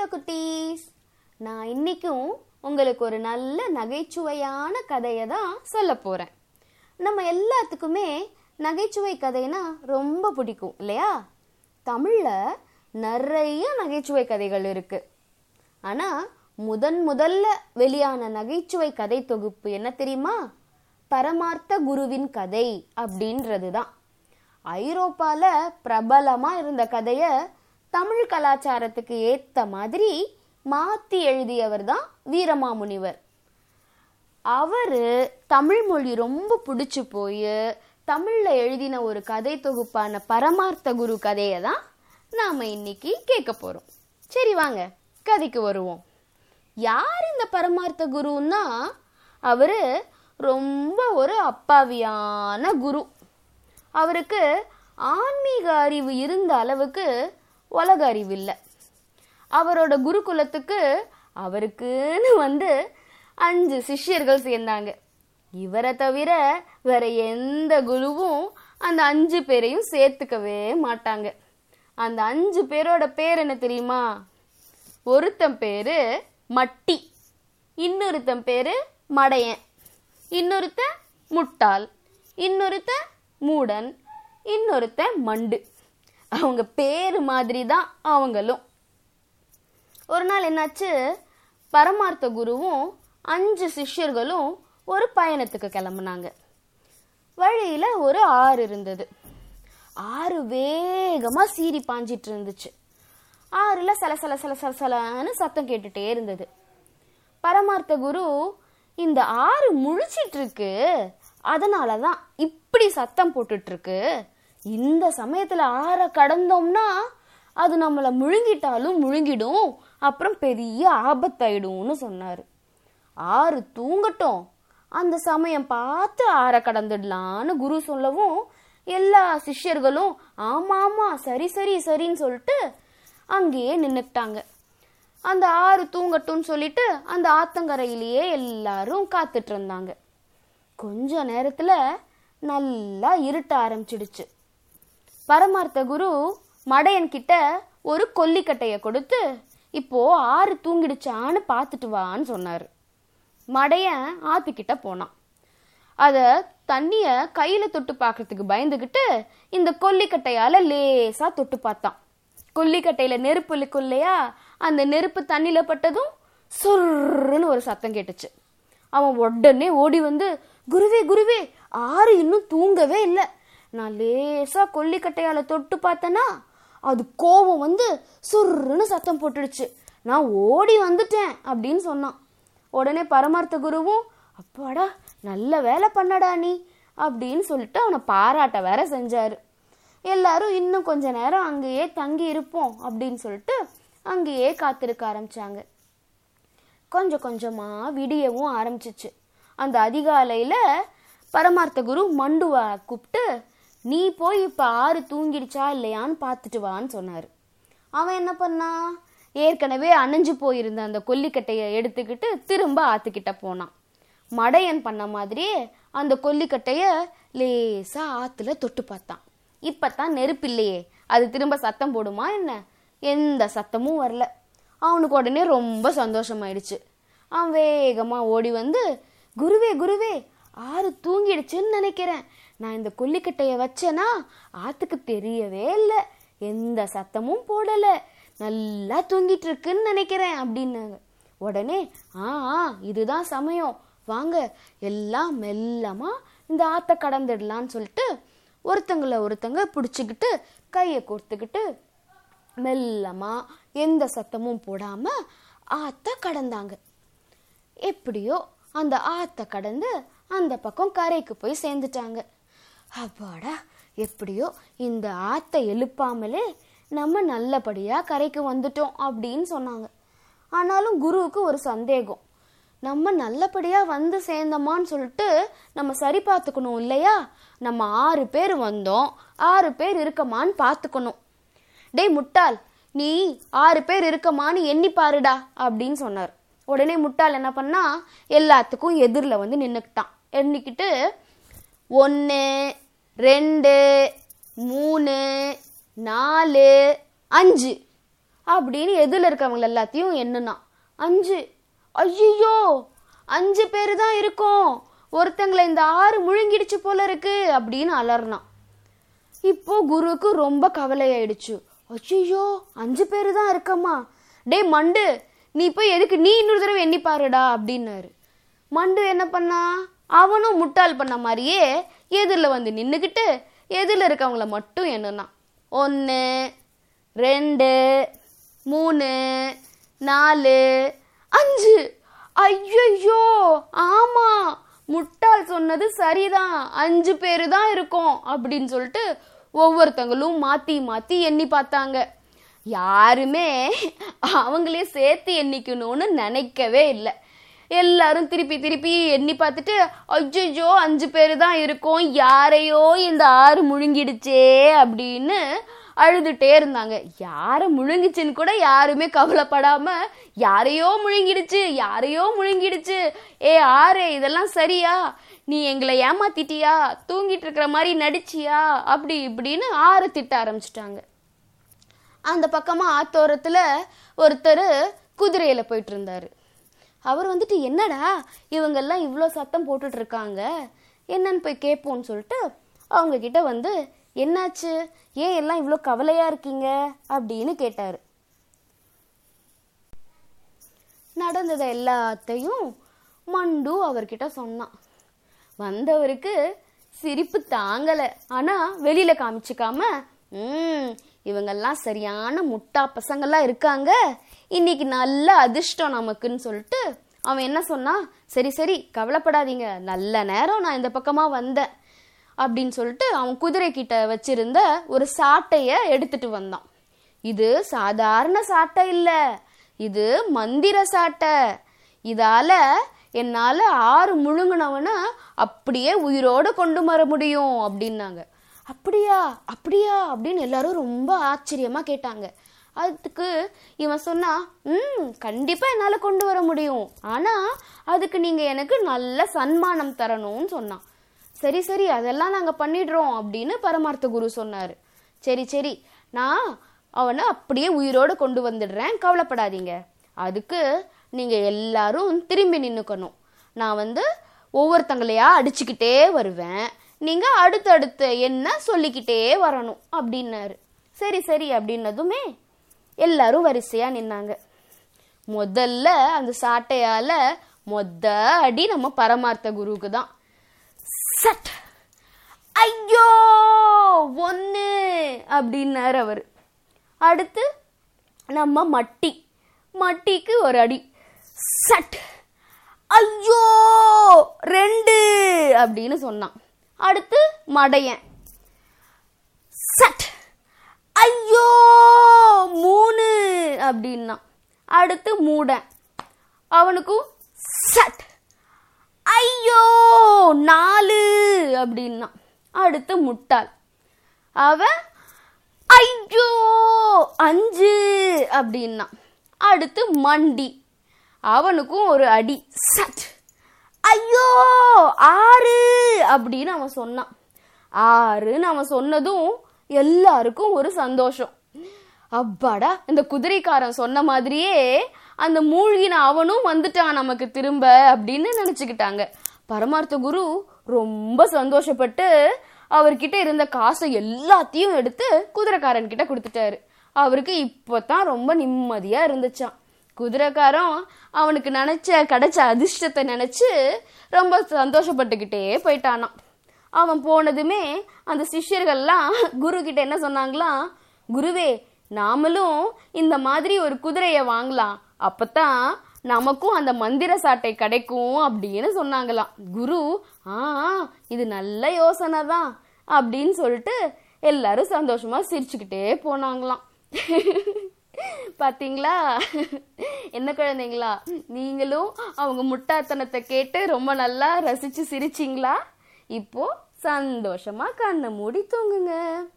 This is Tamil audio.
குட்டீஸ் நான் இன்னைக்கும் உங்களுக்கு ஒரு நல்ல நகைச்சுவையான கதையை தான் சொல்ல போறேன் நம்ம எல்லாத்துக்குமே நகைச்சுவை கதைனா ரொம்ப பிடிக்கும் இல்லையா தமிழ்ல நிறைய நகைச்சுவை கதைகள் இருக்கு ஆனா முதன் முதல்ல வெளியான நகைச்சுவை கதை தொகுப்பு என்ன தெரியுமா பரமார்த்த குருவின் கதை அப்படின்றது தான் ஐரோப்பால பிரபலமா இருந்த கதைய தமிழ் கலாச்சாரத்துக்கு ஏத்த மாதிரி மாத்தி எழுதியவர் தான் வீரமாமுனிவர் அவரு தமிழ் மொழி ரொம்ப பிடிச்சு போய் தமிழ்ல எழுதின ஒரு கதை தொகுப்பான பரமார்த்த குரு கதையை தான் நாம இன்னைக்கு கேட்க போறோம் சரி வாங்க கதைக்கு வருவோம் யார் இந்த பரமார்த்த குருன்னா அவரு ரொம்ப ஒரு அப்பாவியான குரு அவருக்கு ஆன்மீக அறிவு இருந்த அளவுக்கு உலக அறிவு இல்லை அவரோட குருகுலத்துக்கு அவருக்குன்னு வந்து அஞ்சு சிஷ்யர்கள் சேர்ந்தாங்க இவரை தவிர வேற எந்த குருவும் அந்த அஞ்சு பேரையும் சேர்த்துக்கவே மாட்டாங்க அந்த அஞ்சு பேரோட பேர் என்ன தெரியுமா ஒருத்தன் பேரு மட்டி இன்னொருத்தன் பேரு மடையன் இன்னொருத்தன் முட்டாள் இன்னொருத்தன் மூடன் இன்னொருத்தன் மண்டு அவங்க பேரு மாதிரி தான் அவங்களும் ஒரு நாள் என்னாச்சு பரமார்த்த குருவும் அஞ்சு சிஷ்யர்களும் ஒரு பயணத்துக்கு கிளம்புனாங்க வழியில ஒரு ஆறு இருந்தது ஆறு வேகமா சீறி பாஞ்சிட்டு இருந்துச்சு ஆறுல சல சல சல சல சலன்னு சத்தம் கேட்டுட்டே இருந்தது பரமார்த்த குரு இந்த ஆறு முழிச்சிட்டு இருக்கு அதனாலதான் இப்படி சத்தம் போட்டுட்டு இருக்கு இந்த சமயத்துல ஆற கடந்தோம்னா அது நம்மள முழுங்கிட்டாலும் முழுங்கிடும் அப்புறம் பெரிய ஆபத்தாயிடும்னு சொன்னாரு ஆறு தூங்கட்டும் அந்த சமயம் பார்த்து ஆற கடந்துடலான்னு குரு சொல்லவும் எல்லா சிஷ்யர்களும் ஆமா ஆமா சரி சரி சரின்னு சொல்லிட்டு அங்கேயே நின்னுக்கிட்டாங்க அந்த ஆறு தூங்கட்டும்னு சொல்லிட்டு அந்த ஆத்தங்கரையிலேயே எல்லாரும் காத்துட்டு இருந்தாங்க கொஞ்ச நேரத்துல நல்லா இருட்ட ஆரம்பிச்சிடுச்சு பரமார்த்த குரு மடையன் கிட்ட ஒரு கொல்லிக்கட்டைய கொடுத்து இப்போ ஆறு தூங்கிடுச்சான்னு பார்த்துட்டு வான்னு சொன்னாரு மடையன் ஆத்துக்கிட்ட போனான் அத தண்ணிய கையில தொட்டு பார்க்கறதுக்கு பயந்துகிட்டு இந்த கொல்லிக்கட்டையால லேசா தொட்டு பார்த்தான் கொல்லிக்கட்டையில நெருப்பு இருக்கும் இல்லையா அந்த நெருப்பு தண்ணியில பட்டதும் சொர்ன்னு ஒரு சத்தம் கேட்டுச்சு அவன் உடனே ஓடி வந்து குருவே குருவே ஆறு இன்னும் தூங்கவே இல்லை நான் லேசா கொல்லிக்கட்டையால தொட்டு பார்த்தேனா அது கோபம் வந்து சுர்ன்னு சத்தம் போட்டுடுச்சு நான் ஓடி வந்துட்டேன் அப்படின்னு சொன்னான் உடனே பரமார்த்த குருவும் அப்பாடா நல்ல வேலை பண்ணடா நீ அப்படின்னு சொல்லிட்டு அவனை பாராட்ட வேற செஞ்சாரு எல்லாரும் இன்னும் கொஞ்ச நேரம் அங்கேயே தங்கி இருப்போம் அப்படின்னு சொல்லிட்டு அங்கேயே காத்திருக்க ஆரம்பிச்சாங்க கொஞ்சம் கொஞ்சமா விடியவும் ஆரம்பிச்சிச்சு அந்த அதிகாலையில பரமார்த்த குரு மண்டுவா கூப்பிட்டு நீ போய் இப்ப ஆறு தூங்கிடுச்சா இல்லையான்னு பார்த்துட்டு வான்னு சொன்னாரு அவன் என்ன பண்ணான் ஏற்கனவே அணைஞ்சு போயிருந்த அந்த கொல்லிக்கட்டைய எடுத்துக்கிட்டு திரும்ப ஆத்துக்கிட்ட போனான் மடையன் பண்ண மாதிரியே அந்த கொல்லிக்கட்டைய லேசா ஆத்துல தொட்டு பார்த்தான் இப்பதான் நெருப்பு இல்லையே அது திரும்ப சத்தம் போடுமா என்ன எந்த சத்தமும் வரல அவனுக்கு உடனே ரொம்ப சந்தோஷமாயிடுச்சு அவன் வேகமா ஓடி வந்து குருவே குருவே ஆறு தூங்கிடுச்சுன்னு நினைக்கிறேன் நான் இந்த கொல்லிக்கட்டைய வச்சேனா ஆத்துக்கு தெரியவே இல்லை எந்த சத்தமும் போடல நல்லா தூங்கிட்டு இருக்குன்னு நினைக்கிறேன் அப்படின்னாங்க உடனே ஆ ஆ, இதுதான் சமயம் வாங்க எல்லாம் மெல்லமா இந்த ஆத்த கடந்துடலான்னு சொல்லிட்டு ஒருத்தங்கள ஒருத்தங்க பிடிச்சிக்கிட்டு கையை கோர்த்துக்கிட்டு மெல்லமா எந்த சத்தமும் போடாம ஆத்த கடந்தாங்க எப்படியோ அந்த ஆத்த கடந்து அந்த பக்கம் கரைக்கு போய் சேர்ந்துட்டாங்க அப்பாடா எப்படியோ இந்த ஆத்த எழுப்பாமலே நம்ம நல்லபடியா கரைக்கு வந்துட்டோம் அப்படின்னு சொன்னாங்க ஆனாலும் குருவுக்கு ஒரு சந்தேகம் நம்ம நல்லபடியா வந்து சேர்ந்தோமான்னு சொல்லிட்டு நம்ம சரி பார்த்துக்கணும் இல்லையா நம்ம ஆறு பேர் வந்தோம் ஆறு பேர் இருக்கமான்னு பார்த்துக்கணும் டேய் முட்டாள் நீ ஆறு பேர் இருக்கமான்னு எண்ணி பாருடா அப்படின்னு சொன்னார் உடனே முட்டாள் என்ன பண்ணா எல்லாத்துக்கும் எதிரில் வந்து நின்னுக்கிட்டான் எண்ணிக்கிட்டு ஒன்று ரெண்டு மூணு நாலு அஞ்சு அப்படின்னு எதில் இருக்கவங்க எல்லாத்தையும் எண்ணுனா அஞ்சு ஐயோ அஞ்சு பேர் தான் இருக்கோம் ஒருத்தங்களை இந்த ஆறு முழுங்கிடுச்சு போல இருக்கு அப்படின்னு அலர்னான் இப்போ குருவுக்கு ரொம்ப கவலையாயிடுச்சு ஐயோ அஞ்சு பேர் தான் இருக்கம்மா டேய் மண்டு நீ போய் எதுக்கு நீ இன்னொரு தடவை எண்ணி பாருடா அப்படின்னாரு மண்டு என்ன பண்ணா அவனும் முட்டாள் பண்ண மாதிரியே எதிரில் வந்து நின்றுக்கிட்டு எதிரில் இருக்கவங்கள மட்டும் எண்ணுனான் ஒன்று ரெண்டு மூணு நாலு அஞ்சு ஐயோ ஆமா முட்டாள் சொன்னது சரிதான் அஞ்சு பேரு தான் இருக்கும் அப்படின்னு சொல்லிட்டு ஒவ்வொருத்தங்களும் மாத்தி மாத்தி எண்ணி பார்த்தாங்க யாருமே அவங்களே சேர்த்து எண்ணிக்கணும்னு நினைக்கவே இல்லை எல்லாரும் திருப்பி திருப்பி எண்ணி பார்த்துட்டு ஐயோ அஞ்சு பேர் தான் இருக்கும் யாரையோ இந்த ஆறு முழுங்கிடுச்சே அப்படின்னு அழுதுட்டே இருந்தாங்க யாரை முழுங்கிச்சுன்னு கூட யாருமே கவலைப்படாம யாரையோ முழுங்கிடுச்சு யாரையோ முழுங்கிடுச்சு ஏ ஆறு இதெல்லாம் சரியா நீ எங்களை ஏமாத்திட்டியா தூங்கிட்டு இருக்கிற மாதிரி நடிச்சியா அப்படி இப்படின்னு ஆறு திட்ட ஆரம்பிச்சிட்டாங்க அந்த பக்கமா ஆத்தோரத்துல ஒருத்தர் குதிரையில போயிட்டு இருந்தாரு அவர் வந்துட்டு என்னடா இவங்கெல்லாம் இவ்வளோ சத்தம் போட்டுட்டு இருக்காங்க என்னன்னு போய் கேட்போம்னு சொல்லிட்டு அவங்க கிட்ட வந்து என்னாச்சு ஏன் எல்லாம் இவ்வளோ கவலையா இருக்கீங்க அப்படின்னு கேட்டாரு நடந்ததை எல்லாத்தையும் மண்டு அவர்கிட்ட சொன்னான் வந்தவருக்கு சிரிப்பு தாங்கல ஆனா வெளியில காமிச்சுக்காம ம் இவங்கெல்லாம் சரியான முட்டா பசங்கெல்லாம் இருக்காங்க இன்னைக்கு நல்ல அதிர்ஷ்டம் நமக்குன்னு சொல்லிட்டு அவன் என்ன சொன்னான் சரி சரி கவலைப்படாதீங்க நல்ல நேரம் நான் இந்த பக்கமா வந்தேன் அப்படின்னு சொல்லிட்டு அவன் குதிரை கிட்ட வச்சிருந்த ஒரு சாட்டைய எடுத்துட்டு வந்தான் இது சாதாரண சாட்டை இல்ல இது மந்திர சாட்டை இதால என்னால ஆறு முழுங்கினவன அப்படியே உயிரோட கொண்டு வர முடியும் அப்படின்னாங்க அப்படியா அப்படியா அப்படின்னு எல்லாரும் ரொம்ப ஆச்சரியமா கேட்டாங்க அதுக்கு இவன் சொன்னா ம் கண்டிப்பா என்னால கொண்டு வர முடியும் ஆனா அதுக்கு நீங்க எனக்கு நல்ல சன்மானம் தரணும்னு சொன்னான் சரி சரி அதெல்லாம் நாங்க பண்ணிடுறோம் அப்படின்னு பரமார்த்த குரு சொன்னாரு சரி சரி நான் அவனை அப்படியே உயிரோட கொண்டு வந்துடுறேன் கவலைப்படாதீங்க அதுக்கு நீங்க எல்லாரும் திரும்பி நின்னுக்கணும் நான் வந்து ஒவ்வொருத்தங்களையா அடிச்சுக்கிட்டே வருவேன் நீங்க அடுத்தடுத்த என்ன சொல்லிக்கிட்டே வரணும் அப்படின்னாரு சரி சரி அப்படின்னதுமே எல்லாரும் வரிசையா நின்னாங்க முதல்ல அந்த சாட்டையால மொத்த அடி நம்ம பரமார்த்த குருவுக்கு தான் சட் ஐயோ ஒன்று அப்படின்னாரு அவர் அடுத்து நம்ம மட்டி மட்டிக்கு ஒரு அடி சட் ஐயோ ரெண்டு அப்படின்னு சொன்னான் அடுத்து மடையன் சட் ஐயோ மூணு அப்படின்னா அடுத்து மூடன் அவனுக்கும் சட் ஐயோ நாலு அப்படின்னா அடுத்து முட்டாள் அவன் ஐயோ அஞ்சு அப்படின்னா அடுத்து மண்டி அவனுக்கும் ஒரு அடி சட் ஐயோ ஆறு அப்படின்னு அவன் சொன்னான் ஆறுன்னு அவன் சொன்னதும் எல்லாருக்கும் ஒரு சந்தோஷம் அப்பாடா இந்த குதிரைக்காரன் சொன்ன மாதிரியே அந்த மூழ்கின அவனும் வந்துட்டான் நமக்கு திரும்ப அப்படின்னு நினைச்சுக்கிட்டாங்க பரமார்த்த குரு ரொம்ப சந்தோஷப்பட்டு அவர்கிட்ட இருந்த காசை எல்லாத்தையும் எடுத்து குதிரைக்காரன் கிட்ட கொடுத்துட்டாரு அவருக்கு இப்பதான் ரொம்ப நிம்மதியா இருந்துச்சான் குதிரைக்காரன் அவனுக்கு நினைச்ச கிடைச்ச அதிர்ஷ்டத்தை நினைச்சு ரொம்ப சந்தோஷப்பட்டுக்கிட்டே போயிட்டானான் அவன் போனதுமே அந்த சிஷ்யர்கள்லாம் குரு கிட்ட என்ன சொன்னாங்களாம் குருவே நாமளும் இந்த மாதிரி ஒரு குதிரையை வாங்கலாம் அப்பதான் நமக்கும் அந்த மந்திர சாட்டை கிடைக்கும் அப்படின்னு சொன்னாங்களாம் குரு ஆ இது நல்ல யோசனை தான் அப்படின்னு சொல்லிட்டு எல்லாரும் சந்தோஷமா சிரிச்சுக்கிட்டே போனாங்களாம் பாத்தீங்களா என்ன குழந்தைங்களா நீங்களும் அவங்க முட்டாத்தனத்தை கேட்டு ரொம்ப நல்லா ரசிச்சு சிரிச்சிங்களா இப்போ சந்தோஷமா கண்ணை மூடி தூங்குங்க